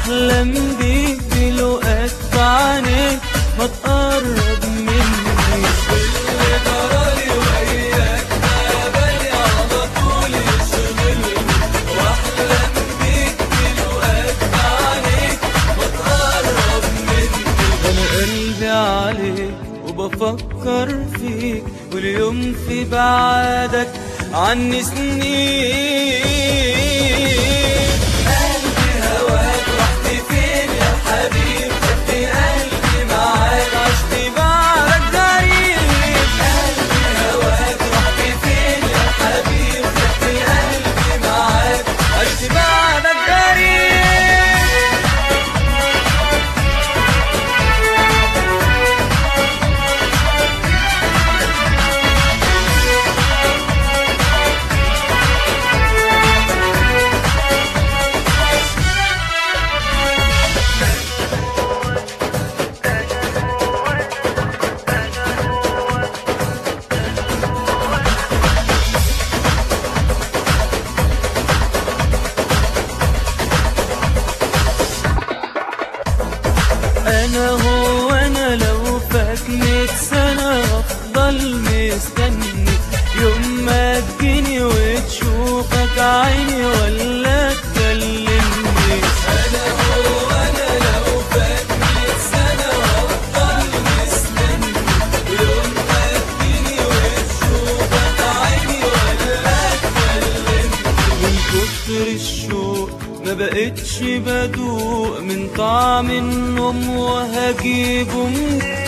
واحلم بيك بلقاك في عينيك ما تقرب مني اللي جرالي وياك ما بالي على طول يشغلني واحلم بيك بلقاك بعينيك ما تقرب مني انا قلبي عليك وبفكر فيك واليوم في بعدك عني سنين قلبي هواك رحت فين يا حبيب خدت قلبي معاك عشت بعدك غريب قلبي هواك رحت فين يا حبيب خدت قلبي معاك عشت بعدك غريب انا هو انا لو فات مية سنة افضل مستني يوم ما تجيني وتشوفك عيني ولا تكلمني انا هو انا لو فات مية سنة وافضل مستني يوم ما تجيني وتشوفك عيني ولا تكلمني من كتر الشوق ما بقتش بدوق من طعم النوم وهجيبه منين